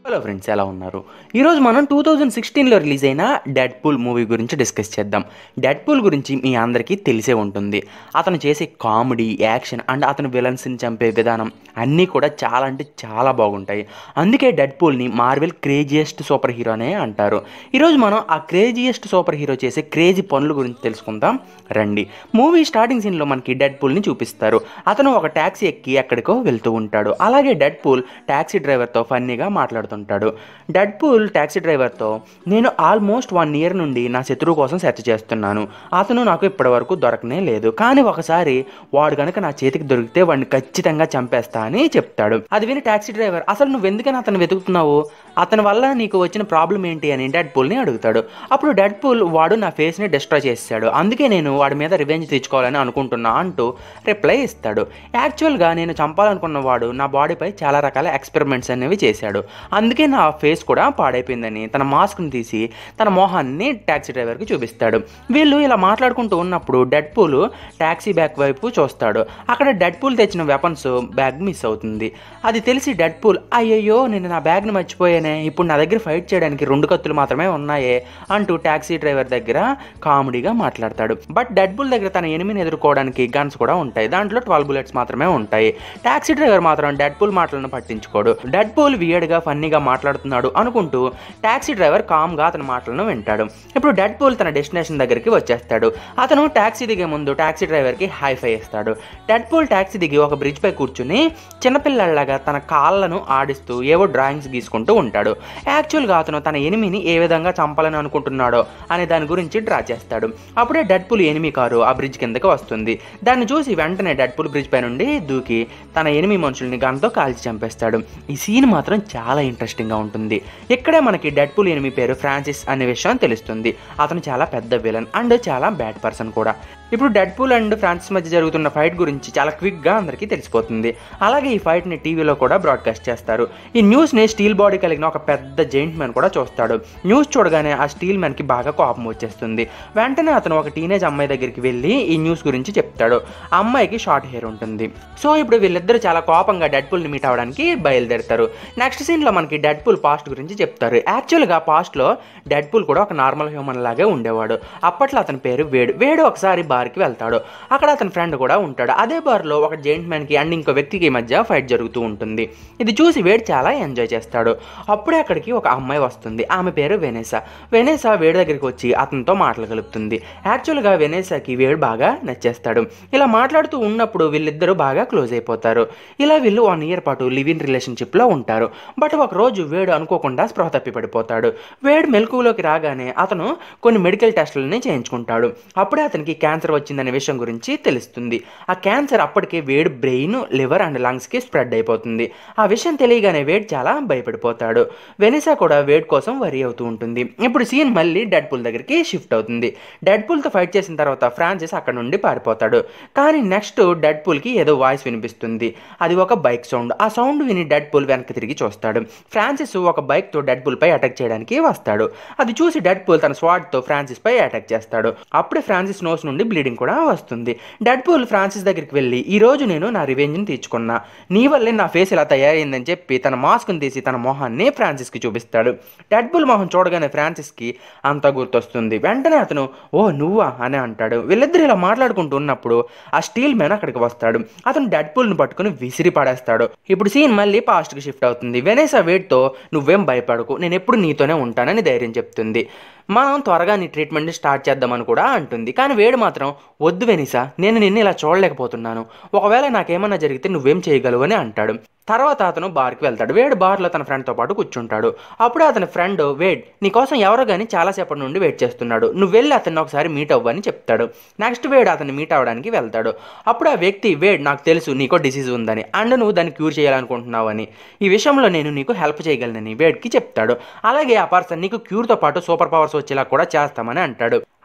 hello friends ఎలా ఉన్నారు ఈరోజు మనం టూ థౌజండ్ సిక్స్టీన్లో రిలీజ్ అయిన డెడ్ పూల్ మూవీ గురించి డిస్కస్ చేద్దాం డెడ్ పూల్ గురించి మీ అందరికీ తెలిసే ఉంటుంది అతను చేసే కామెడీ యాక్షన్ అండ్ అతను విలన్స్ని చంపే విధానం అన్నీ కూడా చాలా అంటే చాలా బాగుంటాయి అందుకే డెడ్ పూల్ని మార్వెల్ క్రేజియస్ట్ సూపర్ హీరోనే అంటారు ఈరోజు మనం ఆ క్రేజియస్ట్ సూపర్ హీరో చేసే క్రేజీ పనుల గురించి తెలుసుకుందాం రండి మూవీ స్టార్టింగ్ సీన్లో మనకి డెడ్ పూల్ని చూపిస్తారు అతను ఒక ట్యాక్సీ ఎక్కి ఎక్కడికో వెళ్తూ ఉంటాడు అలాగే డెడ్ పూల్ ట్యాక్సీ డ్రైవర్తో ఫన్నీగా మాట్లాడుతుంటాడు డెడ్ పూల్ ట్యాక్సీ డ్రైవర్తో నేను ఆల్మోస్ట్ వన్ ఇయర్ నుండి నా శత్రువు కోసం సెర్చ్ చేస్తున్నాను అతను నాకు ఇప్పటివరకు దొరకనే లేదు కానీ ఒకసారి వాడు కనుక నా చేతికి దొరికితే వాడిని ఖచ్చితంగా చంపేస్తా అని చెప్తాడు అది విని ట్యాక్సీ డ్రైవర్ అసలు నువ్వు ఎందుకని అతను వెతుకుతున్నావు అతని వల్ల నీకు వచ్చిన ప్రాబ్లం ఏంటి అని డెడ్ పూల్ని అడుగుతాడు అప్పుడు డెడ్ పూల్ వాడు నా ఫేస్ని డిస్ట్రాయ్ చేసాడు అందుకే నేను వాడి మీద రివెంజ్ తెచ్చుకోవాలని అనుకుంటున్నా అంటూ రిప్లై ఇస్తాడు యాక్చువల్గా నేను చంపాలనుకున్న వాడు నా బాడీపై చాలా రకాల ఎక్స్పెరిమెంట్స్ అనేవి చేశాడు అందుకే నా ఫేస్ కూడా పాడైపోయిందని తన మాస్క్ని తీసి తన మొహాన్ని ట్యాక్సీ డ్రైవర్కి చూపిస్తాడు వీళ్ళు ఇలా మాట్లాడుకుంటూ ఉన్నప్పుడు డెడ్ పూల్ ట్యాక్సీ బ్యాగ్ వైపు చూస్తాడు అక్కడ డెడ్ పూల్ తెచ్చిన వెపన్స్ బ్యాగ్ మిస్ అవుతుంది అది తెలిసి డెడ్ పూల్ అయ్యయ్యో నేను నా బ్యాగ్ని మర్చిపోయానే ఇప్పుడు నా దగ్గర ఫైట్ చేయడానికి రెండు కత్తులు మాత్రమే ఉన్నాయే అంటూ ట్యాక్సీ డ్రైవర్ దగ్గర కామెడీగా మాట్లాడతాడు బట్ డెడ్ బుల్ దగ్గర తన ఎనిమిని ఎదుర్కోవడానికి గన్స్ కూడా ఉంటాయి దాంట్లో ట్వెల్వ్ బుల్లెట్స్ మాత్రమే ఉంటాయి ట్యాక్సీ డ్రైవర్ మాత్రం డెడ్ పూల్ మాటలను పట్టించుకోడు డెడ్ పూల్ వియర్డ్గా ఫన్నీగా మాట్లాడుతున్నాడు అనుకుంటూ ట్యాక్సీ డ్రైవర్ కామ్గా అతని మాటలను వింటాడు ఇప్పుడు డెడ్ పూల్ తన డెస్టినేషన్ దగ్గరికి వచ్చేస్తాడు అతను ట్యాక్సీ దిగే ముందు ట్యాక్సీ డ్రైవర్కి హై ఫై ఇస్తాడు డెడ్ పూల్ ట్యాక్సీ దిగి ఒక బ్రిడ్జ్ పై కూర్చుని చిన్నపిల్లలాగా తన కాళ్ళను ఆడిస్తూ ఏవో డ్రాయింగ్స్ గీసుకుంటూ ఉంటాడు యాక్చువల్గా అతను తన ఎనిమిని ఏ విధంగా చంపాలని అనుకుంటున్నాడో అనే దాని గురించి డ్రా చేస్తాడు అప్పుడే డెడ్ పూల్ ఎనిమి కారు ఆ బ్రిడ్జ్ కిందకి వస్తుంది దాన్ని చూసి వెంటనే డెడ్ పూల్ బ్రిడ్జ్ పై నుండి దూకి తన ఎనిమి మనుషుల్ని గన్తో కాల్చి చంపేస్తాడు ఈ సీన్ మాత్రం చాలా ఇంట్రెస్టింగ్గా ఉంటుంది ఇక్కడే మనకి డెడ్ పూల్ ఎనిమి పేరు ఫ్రాన్సిస్ అనే విషయం తెలుస్తుంది అతను చాలా పెద్ద విలన్ అండ్ చాలా బ్యాడ్ పర్సన్ కూడా ఇప్పుడు డెడ్ పూల్ అండ్ ఫ్రాన్సిస్ మధ్య జరుగుతున్న ఫైట్ గురించి చాలా క్విక్గా అందరికీ తెలిసిపోతుంది అలాగే ఈ ఫైట్ని టీవీలో కూడా బ్రాడ్కాస్ట్ చేస్తారు ఈ న్యూస్ని స్టీల్ బాడీ కలిగిన ఒక పెద్ద జెయింట్ మ్యాన్ కూడా చూస్తాడు న్యూస్ చూడగానే ఆ స్టీల్ మ్యాన్కి బాగా కోపం వచ్చేస్తుంది వెంటనే అతను ఒక టీనేజ్ అమ్మాయి దగ్గరికి వెళ్ళి ఈ న్యూస్ గురించి చెప్తాడు ఆ అమ్మాయికి షార్ట్ హెయిర్ ఉంటుంది సో ఇప్పుడు వీళ్ళిద్దరు చాలా కోపంగా డెడ్ పూల్ని మీట్ అవ్వడానికి బయలుదేరుతారు నెక్స్ట్ సీన్లో మనకి డెడ్ పూల్ పాస్ట్ గురించి చెప్తారు యాక్చువల్గా పాస్ట్లో డెడ్ పూల్ కూడా ఒక నార్మల్ హ్యూమన్ లాగే ఉండేవాడు అప్పట్లో అతని పేరు వేడు వేడు ఒకసారి బార్కి వెళ్తాడు అక్కడ అతని ఫ్రెండ్ కూడా ఉంటాడు అదే బార్లో ఒక జెంట్ మ్యాన్కి అండ్ ఇంకో వ్యక్తికి మధ్య ఫైట్ జరుగుతూ ఉంటుంది ఇది చూసి వేడు చాలా ఎంజాయ్ చేస్తాడు అప్పుడే అక్కడికి ఒక అమ్మాయి వస్తుంది ఆమె పేరు వెనేసా వెనేసా వేడి దగ్గరికి వచ్చి అతనితో మాటలు కలుపుతుంది యాక్చువల్గా వెనేసాకి వేడు బాగా నచ్చేస్తాడు ఇలా మాట్లాడుతూ ఉన్నప్పుడు వీళ్ళిద్దరూ బాగా క్లోజ్ అయిపోతారు ఇలా వీళ్ళు వన్ ఇయర్ పాటు లివ్ ఇన్ రిలేషన్షిప్లో ఉంటారు బట్ ఒక రోజు వేడు అనుకోకుండా స్పృహ తప్పి పడిపోతాడు వేడు మెలకువలోకి రాగానే అతను కొన్ని మెడికల్ టెస్టులని చేయించుకుంటాడు అప్పుడే అతనికి క్యాన్సర్ వచ్చిందనే విషయం గురించి తెలుస్తుంది ఆ క్యాన్సర్ అప్పటికే వేడి బ్రెయిన్ లివర్ అండ్ లంగ్స్కి స్ప్రెడ్ అయిపోతుంది ఆ విషయం తెలియగానే వేడ్ చాలా భయపడిపోతాడు వెనిసా కూడా వేడ్ కోసం వరి అవుతూ ఉంటుంది ఇప్పుడు సీన్ మళ్ళీ డెడ్ పూల్ దగ్గరికి షిఫ్ట్ అవుతుంది డెడ్ పూల్తో ఫైట్ చేసిన తర్వాత ఫ్రాన్సిస్ అక్కడ నుండి పారిపోతాడు కానీ నెక్స్ట్ డెడ్ పూల్కి ఏదో వాయిస్ వినిపిస్తుంది అది ఒక బైక్ సౌండ్ ఆ సౌండ్ విని డెడ్ పూల్ వెనక్కి తిరిగి చూస్తాడు ఫ్రాన్సిస్ ఒక బైక్తో డెడ్ పూల్ పై అటాక్ చేయడానికి వస్తాడు అది చూసి డెడ్ పూల్ తన స్వాట్తో ఫ్రాన్సిస్ పై అటాక్ చేస్తాడు అప్పుడే ఫ్రాన్సిస్ నోస్ నుండి బ్లీడింగ్ కూడా వస్తుంది డెడ్ పూల్ ఫ్రాన్సిస్ దగ్గరికి వెళ్ళి ఈ రోజు నేను నా రివెంజ్ని తీర్చుకున్నా నీ వల్లే నా ఫేస్ ఇలా తయారైందని చెప్పి తన మాస్క్ని తీసి తన మొహాన్ని ఫ్రాన్సిస్కి చూపిస్తాడు డెడ్ పూల్ మొహం చూడగానే ఫ్రాన్సిస్కి అంతా గుర్తొస్తుంది వెంటనే అతను ఓ నువ్వా అని అంటాడు వీళ్ళిద్దరు ఇలా మాట్లాడుకుంటూ ఉన్నప్పుడు ఆ స్టీల్ మ్యాన్ అక్కడికి వస్తాడు అతను డెడ్ పూల్ని పట్టుకుని విసిరి పడేస్తాడు ఇప్పుడు సీన్ మళ్ళీ పాస్ట్కి షిఫ్ట్ అవుతుంది వెనేసా వేట్తో నువ్వేం భయపడకు నేను ఎప్పుడు నీతోనే ఉంటానని ధైర్యం చెప్తుంది మనం త్వరగా నీ ట్రీట్మెంట్ని స్టార్ట్ చేద్దామని కూడా అంటుంది కానీ వేడు మాత్రం వద్దు వెనిసా నేను నిన్ను ఇలా చూడలేకపోతున్నాను ఒకవేళ నాకేమన్నా జరిగితే నువ్వేం చేయగలవు అని అంటాడు తర్వాత అతను బార్కి వెళ్తాడు వేడ్ బార్లో తన ఫ్రెండ్తో పాటు కూర్చుంటాడు అప్పుడే అతని ఫ్రెండ్ వేడ్ నీకోసం ఎవరో కానీ చాలాసేపటి నుండి వెయిట్ చేస్తున్నాడు నువ్వు వెళ్ళి అతన్ని ఒకసారి మీట్ అవ్వని చెప్తాడు నెక్స్ట్ వేడ్ అతన్ని మీట్ అవ్వడానికి వెళ్తాడు అప్పుడు ఆ వ్యక్తి వేడ్ నాకు తెలుసు నీకో డిసీజ్ ఉందని అండ్ నువ్వు దాన్ని క్యూర్ చేయాలనుకుంటున్నావని ఈ విషయంలో నేను నీకు హెల్ప్ చేయగలనని వేడ్కి చెప్తాడు అలాగే ఆ పర్సన్ నీకు క్యూర్తో పాటు సూపర్ పవర్స్ వచ్చేలా కూడా చేస్తామని అంటాడు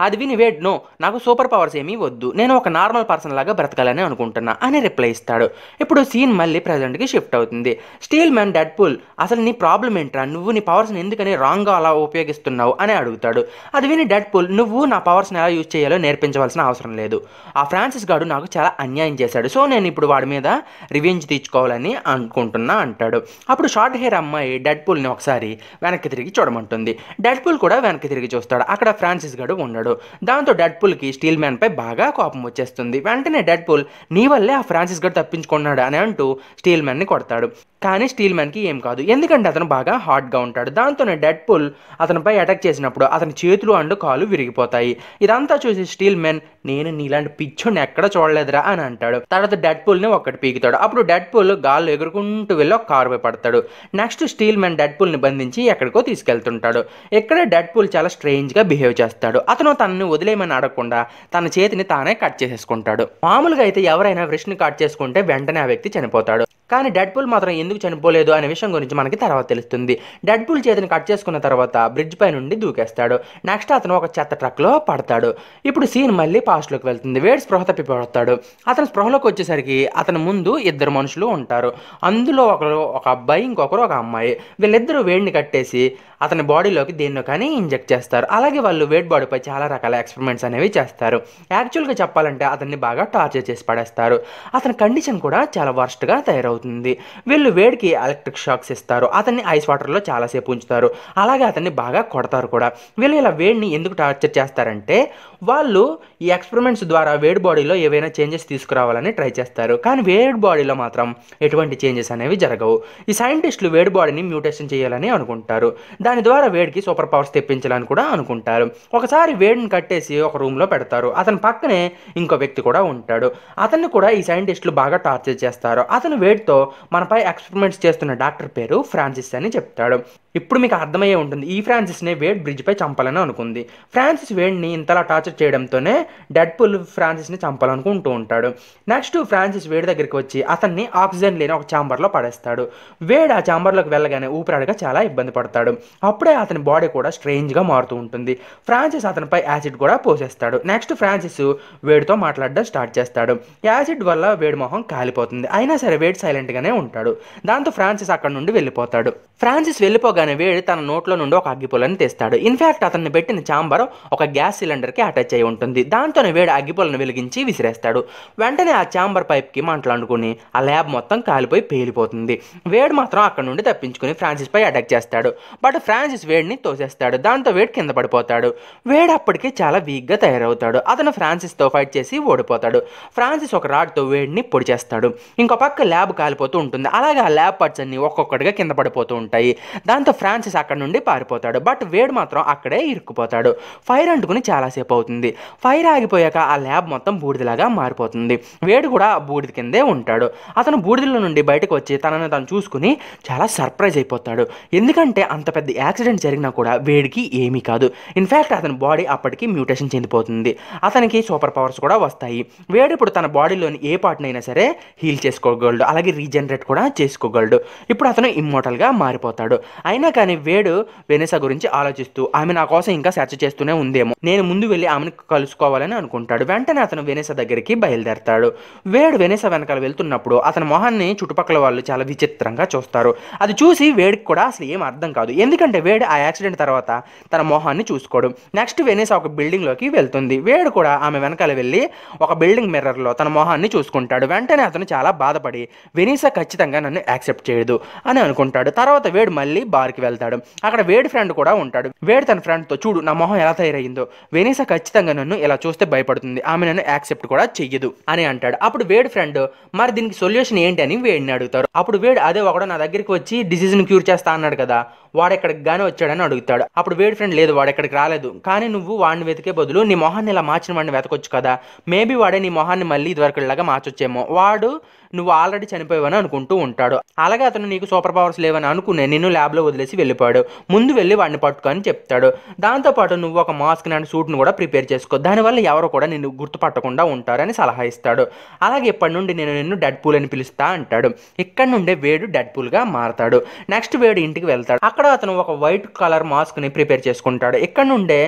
అది విని వేడ్ నో నాకు సూపర్ పవర్స్ ఏమీ వద్దు నేను ఒక నార్మల్ పర్సన్ లాగా బ్రతకాలని అనుకుంటున్నా అని రిప్లై ఇస్తాడు ఇప్పుడు సీన్ మళ్ళీ ప్రజెంట్కి షిఫ్ట్ అవుతుంది స్టీల్ మ్యాన్ డెడ్ పూల్ అసలు నీ ప్రాబ్లం ఏంట్రా నువ్వు నీ పవర్స్ని ఎందుకని రాంగ్గా అలా ఉపయోగిస్తున్నావు అని అడుగుతాడు అది విని డెడ్ పూల్ నువ్వు నా పవర్స్ని ఎలా యూజ్ చేయాలో నేర్పించవలసిన అవసరం లేదు ఆ ఫ్రాన్సిస్ గాడు నాకు చాలా అన్యాయం చేశాడు సో నేను ఇప్పుడు వాడి మీద రివెంజ్ తీర్చుకోవాలని అనుకుంటున్నా అంటాడు అప్పుడు షార్ట్ హెయిర్ అమ్మాయి డెడ్ పూల్ని ఒకసారి వెనక్కి తిరిగి చూడమంటుంది డెడ్ పూల్ కూడా వెనక్కి తిరిగి చూస్తాడు అక్కడ ఫ్రాన్సిస్ గాడు ఉండడు దాంతో డెడ్ పూల్కి స్టీల్ మ్యాన్ పై బాగా కోపం వచ్చేస్తుంది వెంటనే డెడ్ పూల్ నీ వల్లే ఆ ఫ్రాన్సిస్ గారు తప్పించుకున్నాడు అని అంటూ స్టీల్ మ్యాన్ని కొడతాడు కానీ స్టీల్ మ్యాన్కి ఏం కాదు ఎందుకంటే అతను బాగా హాట్గా ఉంటాడు దాంతోనే డెడ్ పుల్ అతనిపై అటాక్ చేసినప్పుడు అతని చేతులు అండ్ కాలు విరిగిపోతాయి ఇదంతా చూసి స్టీల్ మ్యాన్ నేను నీలాంటి పిచ్చోని ఎక్కడ చూడలేదురా అని అంటాడు తర్వాత డెడ్ పుల్ని ఒక్కటి పీకుతాడు అప్పుడు డెడ్ పుల్ గాల్లో ఎగురుకుంటూ వెళ్ళి ఒక కారుపై పడతాడు నెక్స్ట్ స్టీల్ మ్యాన్ డెడ్ పుల్ని బంధించి ఎక్కడికో తీసుకెళ్తుంటాడు ఇక్కడ డెడ్ పుల్ చాలా స్ట్రేంజ్గా బిహేవ్ చేస్తాడు అతను తనని వదిలేయమని అడగకుండా తన చేతిని తానే కట్ చేసేసుకుంటాడు మామూలుగా అయితే ఎవరైనా వృష్ని కట్ చేసుకుంటే వెంటనే ఆ వ్యక్తి చనిపోతాడు కానీ డెడ్ పుల్ మాత్రం ఎందుకు చనిపోలేదు అనే విషయం గురించి మనకి తర్వాత తెలుస్తుంది డెడ్ పుల్ చేతిని కట్ చేసుకున్న తర్వాత బ్రిడ్జ్ పై నుండి దూకేస్తాడు నెక్స్ట్ అతను ఒక చెత్త ట్రక్లో పడతాడు ఇప్పుడు సీన్ మళ్ళీ పాస్ట్లోకి వెళ్తుంది వేడి స్పృహ తప్పిపోతాడు అతను స్పృహలోకి వచ్చేసరికి అతని ముందు ఇద్దరు మనుషులు ఉంటారు అందులో ఒకరు ఒక అబ్బాయి ఇంకొకరు ఒక అమ్మాయి వీళ్ళిద్దరూ వేడిని కట్టేసి అతని బాడీలోకి దేన్నో కానీ ఇంజెక్ట్ చేస్తారు అలాగే వాళ్ళు వేడ్ బాడీపై చాలా రకాల ఎక్స్పెరిమెంట్స్ అనేవి చేస్తారు యాక్చువల్గా చెప్పాలంటే అతన్ని బాగా టార్చర్ చేసి పడేస్తారు అతని కండిషన్ కూడా చాలా వర్స్ట్గా తయారవుతుంది వీళ్ళు వేడికి ఎలక్ట్రిక్ షాక్స్ ఇస్తారు అతన్ని ఐస్ వాటర్లో చాలాసేపు ఉంచుతారు అలాగే అతన్ని బాగా కొడతారు కూడా వీళ్ళు ఇలా వేడిని ఎందుకు టార్చర్ చేస్తారంటే వాళ్ళు ఈ ఎక్స్పెరిమెంట్స్ ద్వారా వేడి బాడీలో ఏవైనా చేంజెస్ తీసుకురావాలని ట్రై చేస్తారు కానీ వేడి బాడీలో మాత్రం ఎటువంటి చేంజెస్ అనేవి జరగవు ఈ సైంటిస్టులు వేడి బాడీని మ్యూటేషన్ చేయాలని అనుకుంటారు దాని ద్వారా వేడికి సూపర్ పవర్స్ తెప్పించాలని కూడా అనుకుంటారు ఒకసారి వేడిని కట్టేసి ఒక రూమ్లో పెడతారు అతని పక్కనే ఇంకో వ్యక్తి కూడా ఉంటాడు అతన్ని కూడా ఈ సైంటిస్టులు బాగా టార్చర్ చేస్తారు అతను వేడితో మనపై ఎక్స్పెరిమెంట్స్ చేస్తున్న డాక్టర్ పేరు ఫ్రాన్సిస్ అని చెప్తాడు ఇప్పుడు మీకు అర్థమయ్యే ఉంటుంది ఈ ఫ్రాన్సిస్నే వేడ్ బ్రిడ్జ్పై చంపాలని అనుకుంది ఫ్రాన్సిస్ వేడ్ని ఇంతలా టార్చర్ చేయడంతోనే డెడ్ పుల్ ఫ్రాన్సిస్ని చంపాలనుకుంటూ ఉంటాడు నెక్స్ట్ ఫ్రాన్సిస్ వేడి దగ్గరికి వచ్చి అతన్ని ఆక్సిజన్ లేని ఒక ఛాంబర్లో పడేస్తాడు వేడ్ ఆ ఛాంబర్లోకి వెళ్ళగానే ఊపిరాడగా చాలా ఇబ్బంది పడతాడు అప్పుడే అతని బాడీ కూడా స్ట్రేంజ్గా మారుతూ ఉంటుంది ఫ్రాన్సిస్ అతనిపై యాసిడ్ కూడా పోసేస్తాడు నెక్స్ట్ ఫ్రాన్సిస్ వేడితో మాట్లాడడం స్టార్ట్ చేస్తాడు యాసిడ్ వల్ల వేడి మొహం కాలిపోతుంది అయినా సరే వేడి సైలెంట్గానే ఉంటాడు దాంతో ఫ్రాన్సిస్ అక్కడ నుండి వెళ్ళిపోతాడు ఫ్రాన్సిస్ వెళ్ళిపోగానే వేడి తన నోట్లో నుండి ఒక అగ్గిపుల్లని తెస్తాడు ఇన్ఫాక్ట్ అతన్ని పెట్టిన చాంబర్ ఒక గ్యాస్ సిలిండర్కి అటాచ్ అయి ఉంటుంది దాంతోనే వేడి అగ్గిపుల్లను వెలిగించి విసిరేస్తాడు వెంటనే ఆ చాంబర్ పైప్కి మాట్లాడుకుని ఆ ల్యాబ్ మొత్తం కాలిపోయి పేలిపోతుంది వేడి మాత్రం అక్కడ నుండి తప్పించుకుని ఫ్రాన్సిస్ పై అటాక్ చేస్తాడు బట్ ఫ్రాన్సిస్ వేడిని తోసేస్తాడు దాంతో వేడి కింద పడిపోతాడు వేడి అప్పటికే చాలా వీక్గా తయారవుతాడు అతను ఫ్రాన్సిస్తో ఫైట్ చేసి ఓడిపోతాడు ఫ్రాన్సిస్ ఒక రాడ్తో వేడిని పొడి చేస్తాడు ఇంకో పక్క ల్యాబ్ కాలిపోతూ ఉంటుంది అలాగే ఆ ల్యాబ్ పార్ట్స్ అన్ని ఒక్కొక్కటిగా కింద పడిపోతూ ఉంటాయి దాంతో ఫ్రాన్సిస్ అక్కడ నుండి పారిపోతాడు బట్ వేడి మాత్రం అక్కడే ఇరుక్కుపోతాడు ఫైర్ అంటుకుని చాలాసేపు అవుతుంది ఫైర్ ఆగిపోయాక ఆ ల్యాబ్ మొత్తం బూడిదలాగా మారిపోతుంది వేడి కూడా ఆ బూడిద కిందే ఉంటాడు అతను బూడిదలో నుండి బయటకు వచ్చి తనను తను చూసుకుని చాలా సర్ప్రైజ్ అయిపోతాడు ఎందుకంటే అంత పెద్ద యాక్సిడెంట్ జరిగినా కూడా వేడికి ఏమీ కాదు ఇన్ఫ్యాక్ట్ అతని బాడీ అప్పటికి మ్యూటేషన్ చెందిపోతుంది అతనికి సూపర్ పవర్స్ కూడా వస్తాయి వేడి ఇప్పుడు తన బాడీలోని ఏ పార్ట్నైనా సరే హీల్ చేసుకోగలడు అలాగే రీజనరేట్ కూడా చేసుకోగలడు ఇప్పుడు అతను ఇమ్మోటల్గా మారిపోతాడు అయినా కానీ వేడు వెనెసా గురించి ఆలోచిస్తూ ఆమె నా కోసం ఇంకా సెర్చ్ చేస్తూనే ఉందేమో నేను ముందు వెళ్ళి ఆమెను కలుసుకోవాలని అనుకుంటాడు వెంటనే అతను వెనెసా దగ్గరికి బయలుదేరతాడు వేడు వెనెసా వెనకాల వెళ్తున్నప్పుడు అతని మొహాన్ని చుట్టుపక్కల వాళ్ళు చాలా విచిత్రంగా చూస్తారు అది చూసి వేడికి కూడా అసలు ఏం అర్థం కాదు ఎందుకంటే వేడి ఆ యాక్సిడెంట్ తర్వాత తన మొహాన్ని చూసుకోడు నెక్స్ట్ వెనెసా ఒక బిల్డింగ్లోకి వెళ్తుంది వేడు కూడా ఆమె వెనకాల వెళ్ళి ఒక బిల్డింగ్ మిర్రర్లో తన మొహాన్ని చూసుకుంటాడు వెంటనే అతను చాలా బాధపడి వెనీసా ఖచ్చితంగా నన్ను యాక్సెప్ట్ చేయదు అని అనుకుంటాడు తర్వాత వేడు మళ్ళీ బార్కి వెళ్తాడు అక్కడ వేడి ఫ్రెండ్ కూడా ఉంటాడు వేడు తన ఫ్రెండ్తో చూడు నా మొహం ఎలా తయారయ్యిందో వెనీసా ఖచ్చితంగా నన్ను ఇలా చూస్తే భయపడుతుంది ఆమె నన్ను యాక్సెప్ట్ కూడా చెయ్యదు అని అంటాడు అప్పుడు వేడి ఫ్రెండ్ మరి దీనికి సొల్యూషన్ ఏంటి అని వేడిని అడుగుతారు అప్పుడు వేడు అదే ఒకడు నా దగ్గరికి వచ్చి డిసీజ్ని క్యూర్ చేస్తా అన్నాడు కదా వాడు ఎక్కడికి గానే వచ్చాడని అడుగుతాడు అప్పుడు వేడి ఫ్రెండ్ లేదు వాడు ఎక్కడికి రాలేదు కానీ నువ్వు వాడిని వెతికే బదులు నీ మొహాన్ని ఇలా మార్చిన వాడిని వెతకొచ్చు కదా మేబీ వాడే నీ మొహాన్ని మళ్ళీ ఇదివరకులాగా మార్చొచ్చేమో వాడు నువ్వు ఆల్రెడీ చనిపోయావని అనుకుంటూ ఉంటాడు అలాగే అతను నీకు సూపర్ పవర్స్ లేవని అనుకునే నిన్ను ల్యాబ్లో వదిలేసి వెళ్ళిపోయాడు ముందు వెళ్ళి వాడిని పట్టుకొని చెప్తాడు దాంతోపాటు నువ్వు ఒక మాస్క్ అండ్ సూట్ను కూడా ప్రిపేర్ చేసుకో దానివల్ల ఎవరు కూడా నిన్ను గుర్తుపట్టకుండా ఉంటారని సలహా ఇస్తాడు అలాగే ఇప్పటి నుండి నేను నిన్ను డెడ్ పూల్ అని పిలుస్తా అంటాడు ఇక్కడ నుండే వేడు డెడ్ పూల్గా మారతాడు నెక్స్ట్ వేడు ఇంటికి వెళ్తాడు అక్కడ అతను ఒక వైట్ కలర్ మాస్క్ని ప్రిపేర్ చేసుకుంటాడు ఇక్కడ నుండే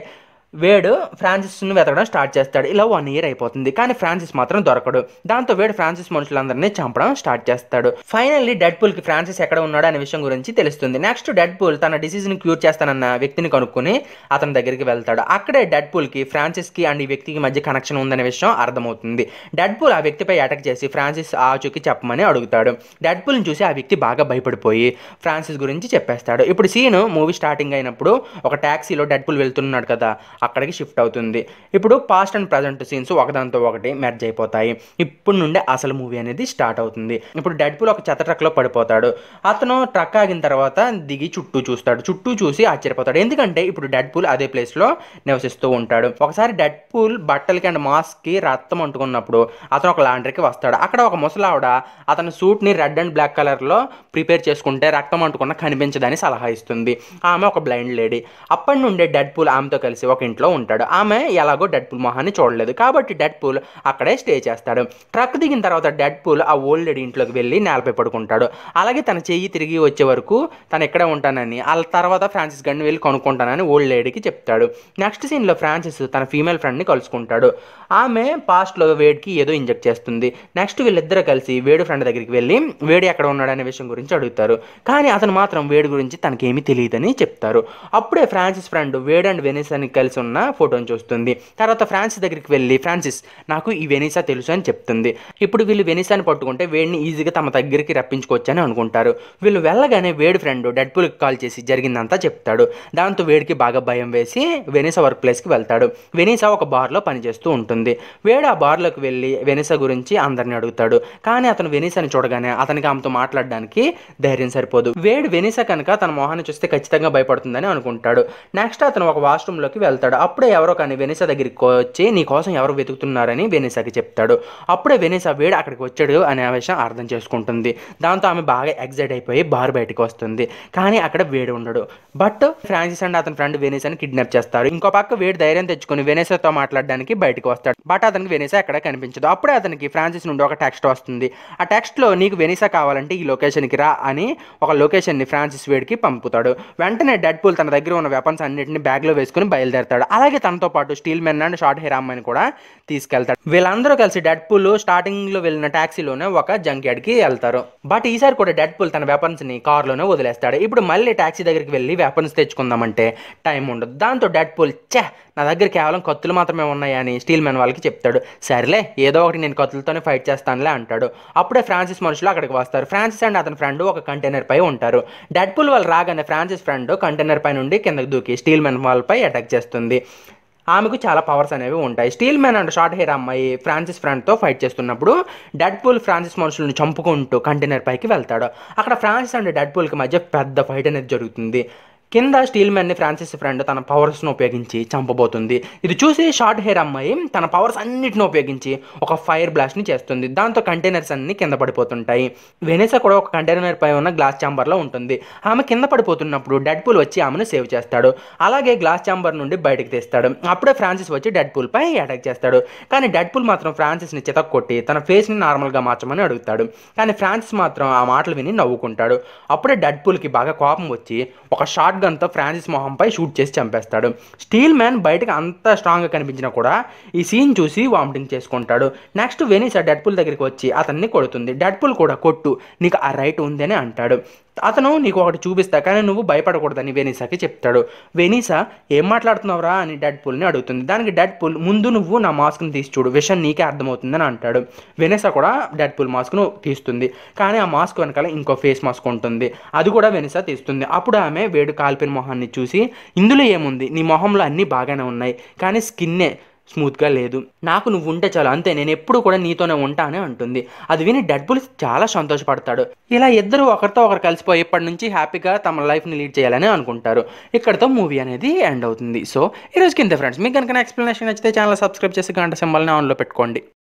వేడు ఫ్రాన్సిస్ను వెతకడం స్టార్ట్ చేస్తాడు ఇలా వన్ ఇయర్ అయిపోతుంది కానీ ఫ్రాన్సిస్ మాత్రం దొరకడు దాంతో వేడు ఫ్రాన్సిస్ మనుషులందరినీ చంపడం స్టార్ట్ చేస్తాడు ఫైనల్లీ డెడ్ పూల్కి ఫ్రాన్సిస్ ఎక్కడ ఉన్నాడు అనే విషయం గురించి తెలుస్తుంది నెక్స్ట్ డెడ్ పూల్ తన డిసీజ్ని క్యూర్ చేస్తానన్న వ్యక్తిని కనుక్కొని అతని దగ్గరికి వెళ్తాడు అక్కడే డెడ్ పూల్కి ఫ్రాన్సిస్కి అండ్ ఈ వ్యక్తికి మధ్య కనెక్షన్ ఉందనే విషయం అర్థమవుతుంది డెడ్ పూల్ ఆ వ్యక్తిపై అటాక్ చేసి ఫ్రాన్సిస్ ఆచూకి చెప్పమని అడుగుతాడు డెడ్ పూల్ని చూసి ఆ వ్యక్తి బాగా భయపడిపోయి ఫ్రాన్సిస్ గురించి చెప్పేస్తాడు ఇప్పుడు సీన్ మూవీ స్టార్టింగ్ అయినప్పుడు ఒక ట్యాక్సీలో డెడ్ పూల్ వెళ్తున్నాడు కదా అక్కడికి షిఫ్ట్ అవుతుంది ఇప్పుడు పాస్ట్ అండ్ ప్రజెంట్ సీన్స్ ఒకదాంతో ఒకటి మెర్జ్ అయిపోతాయి ఇప్పుడు నుండే అసలు మూవీ అనేది స్టార్ట్ అవుతుంది ఇప్పుడు డెడ్ పూల్ ఒక చెత్త ట్రక్లో పడిపోతాడు అతను ట్రక్ ఆగిన తర్వాత దిగి చుట్టూ చూస్తాడు చుట్టూ చూసి ఆశ్చర్యపోతాడు ఎందుకంటే ఇప్పుడు డెడ్ పూల్ అదే ప్లేస్లో నివసిస్తూ ఉంటాడు ఒకసారి డెడ్ పూల్ బట్టలకి అండ్ మాస్క్కి రక్తం అంటుకున్నప్పుడు అతను ఒక లాండ్రీకి వస్తాడు అక్కడ ఒక ముసలావిడ అతని సూట్ని రెడ్ అండ్ బ్లాక్ కలర్లో ప్రిపేర్ చేసుకుంటే రక్తం అంటుకున్న కనిపించదని సలహా ఇస్తుంది ఆమె ఒక బ్లైండ్ లేడీ అప్పటి నుండే డెడ్ పూల్ ఆమెతో కలిసి ఒక ఇంట్లో ఉంటాడు ఆమె ఎలాగో డెడ్ పూల్ మొహాన్ని చూడలేదు కాబట్టి డెడ్ పూల్ అక్కడే స్టే చేస్తాడు ట్రక్ దిగిన తర్వాత డెడ్ పూల్ ఆ ఓల్డ్ లేడీ ఇంట్లోకి వెళ్ళి నేలపై పడుకుంటాడు అలాగే తన చెయ్యి తిరిగి వచ్చే వరకు తను ఎక్కడే ఉంటానని ఆ తర్వాత ఫ్రాన్సిస్ గడిని వెళ్ళి కొనుక్కుంటానని ఓల్డ్ లేడీకి చెప్తాడు నెక్స్ట్ సీన్లో ఫ్రాన్సిస్ తన ఫీమేల్ ఫ్రెండ్ని కలుసుకుంటాడు ఆమె పాస్ట్లో వేడికి ఏదో ఇంజెక్ట్ చేస్తుంది నెక్స్ట్ వీళ్ళిద్దరూ కలిసి వేడు ఫ్రెండ్ దగ్గరికి వెళ్ళి వేడి ఎక్కడ ఉన్నాడనే విషయం గురించి అడుగుతారు కానీ అతను మాత్రం వేడి గురించి తనకేమీ తెలియదని చెప్తారు అప్పుడే ఫ్రాన్సిస్ ఫ్రెండ్ వేడ్ అండ్ వెనిసాని కలిసి ఉన్న ఫోటోని చూస్తుంది తర్వాత ఫ్రాన్సిస్ దగ్గరికి వెళ్ళి ఫ్రాన్సిస్ నాకు ఈ వెనిసా తెలుసు అని చెప్తుంది ఇప్పుడు వీళ్ళు వెనిసాని పట్టుకుంటే వేడిని ఈజీగా తమ దగ్గరికి రప్పించుకోవచ్చని అనుకుంటారు వీళ్ళు వెళ్ళగానే వేడి ఫ్రెండ్ డెడ్ పూల్కి కాల్ చేసి జరిగిందంతా చెప్తాడు దాంతో వేడికి బాగా భయం వేసి వెనిసా వర్క్ ప్లేస్కి వెళ్తాడు వెనిసా ఒక బార్లో పనిచేస్తూ ఉంటుంది వేడు ఆ బార్లోకి వెళ్ళి వెనిసా గురించి అందరిని అడుగుతాడు కానీ అతను వెనిసాని చూడగానే అతనికి ఆమెతో మాట్లాడడానికి ధైర్యం సరిపోదు వేడు వెనిసా కనుక తన మొహాన్ని చూస్తే ఖచ్చితంగా భయపడుతుందని అనుకుంటాడు నెక్స్ట్ అతను ఒక వాష్రూమ్లోకి వెళ్తాడు అప్పుడే ఎవరో కానీ వెనిసా దగ్గరికి వచ్చి నీ కోసం ఎవరు వెతుకుతున్నారని వెనిసాకి చెప్తాడు అప్పుడే వెనిసా వేడు అక్కడికి వచ్చాడు అనే విషయం అర్థం చేసుకుంటుంది దాంతో ఆమె బాగా ఎగ్జైట్ అయిపోయి బార్ బయటకు వస్తుంది కానీ అక్కడ వేడి ఉండడు బట్ ఫ్రాన్సిస్ అండ్ అతని ఫ్రెండ్ వెనిసాని కిడ్నాప్ చేస్తారు ఇంకో పక్క వేడి ధైర్యం తెచ్చుకొని వెనిసాతో మాట్లాడడానికి బయటకు వస్తాడు బట్ అతనికి వెనిసా ఎక్కడ కనిపించదు అప్పుడే అతనికి ఫ్రాన్సిస్ నుండి ఒక టెక్స్ట్ వస్తుంది ఆ టెక్స్ట్లో నీకు వెనిసా కావాలంటే ఈ లొకేషన్కి రా అని ఒక లొకేషన్ని ఫ్రాన్సిస్ వేడికి పంపుతాడు వెంటనే డెడ్ పూల్ తన దగ్గర ఉన్న వెపన్స్ అన్నింటిని బ్యాగ్లో వేసుకుని బయలుదేరతాడు అలాగే తనతో పాటు steel men and short hair అమ్మాయిని కూడా తీసుకెళ్తాడు వీళ్ళందరూ కలిసి డెడ్ పూల్ స్టార్టింగ్లో వెళ్ళిన ట్యాక్సీలోనే ఒక జంక్ యార్డ్కి వెళ్తారు బట్ ఈసారి కూడా డెడ్ పూల్ తన వెపన్స్ని కార్లోనే వదిలేస్తాడు ఇప్పుడు మళ్ళీ ట్యాక్సీ దగ్గరికి వెళ్ళి వెపన్స్ తెచ్చుకుందామంటే టైం ఉండదు దాంతో డెడ్ పూల్ చే నా దగ్గర కేవలం కత్తులు మాత్రమే ఉన్నాయని స్టీల్ మెన్ వాళ్ళకి చెప్తాడు సరేలే ఏదో ఒకటి నేను కత్తులతోనే ఫైట్ చేస్తానులే అంటాడు అప్పుడే ఫ్రాన్సిస్ మనుషులు అక్కడికి వస్తారు ఫ్రాన్సిస్ అండ్ అతని ఫ్రెండ్ ఒక కంటైనర్ పై ఉంటారు డెడ్ పూల్ వాళ్ళు రాగానే ఫ్రాన్సిస్ ఫ్రెండ్ కంటైనర్ పై నుండి కిందకి దూకి స్టీల్ మెన్ వాళ్ళపై అటాక్ చేస్తుంది ఆమెకు చాలా పవర్స్ అనేవి ఉంటాయి steel man and short hair అమ్మాయి ఫ్రాన్సిస్ ఫ్రెండ్తో ఫైట్ చేస్తున్నప్పుడు డెడ్ పూల్ ఫ్రాన్సిస్ మనుషులను చంపుకుంటూ కంటైనర్ పైకి వెళ్తాడు అక్కడ ఫ్రాన్సిస్ అండ్ డెడ్ పూల్కి మధ్య పెద్ద ఫైట్ అనేది జరుగుతుంది కింద స్టీల్ మ్యాన్ని ఫ్రాన్సిస్ ఫ్రెండ్ తన పవర్స్ను ఉపయోగించి చంపబోతుంది ఇది చూసి షార్ట్ హెయిర్ అమ్మాయి తన పవర్స్ అన్నిటిని ఉపయోగించి ఒక ఫైర్ బ్లాస్ట్ని చేస్తుంది దాంతో కంటైనర్స్ అన్ని కింద పడిపోతుంటాయి వెనేసా కూడా ఒక కంటైనర్ పై ఉన్న గ్లాస్ ఛాంబర్లో ఉంటుంది ఆమె కింద పడిపోతున్నప్పుడు డెడ్ పూల్ వచ్చి ఆమెను సేవ్ చేస్తాడు అలాగే గ్లాస్ ఛాంబర్ నుండి బయటకు తీస్తాడు అప్పుడే ఫ్రాన్సిస్ వచ్చి డెడ్ పూల్ పై అటాక్ చేస్తాడు కానీ డెడ్ పూల్ మాత్రం ఫ్రాన్సిస్ని చితక్ కొట్టి తన ఫేస్ని నార్మల్గా మార్చమని అడుగుతాడు కానీ ఫ్రాన్సిస్ మాత్రం ఆ మాటలు విని నవ్వుకుంటాడు అప్పుడే డెడ్ పూల్కి బాగా కోపం వచ్చి ఒక షార్ట్ గన్తో ఫ్రాన్సిస్ మొహంపై షూట్ చేసి చంపేస్తాడు స్టీల్ మ్యాన్ బయటకు అంత స్ట్రాంగ్గా కనిపించినా కూడా ఈ సీన్ చూసి వామిటింగ్ చేసుకుంటాడు నెక్స్ట్ వెనీసా డెడ్ పూల్ దగ్గరికి వచ్చి అతన్ని కొడుతుంది డెడ్ పూల్ కూడా కొట్టు నీకు ఆ రైట్ ఉందని అంటాడు అతను నీకు ఒకటి చూపిస్తా కానీ నువ్వు భయపడకూడదని వెనీసాకి చెప్తాడు వెనీసా ఏం మాట్లాడుతున్నావురా అని డెడ్ పూల్ని అడుగుతుంది దానికి డెడ్ పూల్ ముందు నువ్వు నా మాస్క్ని తీసి చూడు విషయం నీకే అర్థమవుతుందని అంటాడు వెనీసా కూడా డెడ్ పూల్ మాస్క్ను తీస్తుంది కానీ ఆ మాస్క్ వెనకాల ఇంకో ఫేస్ మాస్క్ ఉంటుంది అది కూడా వెనీసా తీస్తుంది అప్పుడు ఆమె వేడు కాల్పిన మొహాన్ని చూసి ఇందులో ఏముంది నీ మొహంలో అన్నీ బాగానే ఉన్నాయి కానీ స్కిన్నే స్మూత్గా లేదు నాకు నువ్వు ఉంటే చాలు అంతే నేను ఎప్పుడు కూడా నీతోనే ఉంటానే అంటుంది అది విని డెడ్ బుల్ చాలా సంతోషపడతాడు ఇలా ఇద్దరు ఒకరితో ఒకరు కలిసిపోయి ఇప్పటి నుంచి హ్యాపీగా తమ లైఫ్ని లీడ్ చేయాలని అనుకుంటారు ఇక్కడతో మూవీ అనేది ఎండ్ అవుతుంది సో ఈ రోజుకి ఇంత ఫ్రెండ్స్ మీకు కనుక ఎక్స్ప్లెనేషన్ నచ్చితే ఛానల్ సబ్స్క్రైబ్ చేసి గంట సింబల్ని ఆన్లో పెట్టుకోండి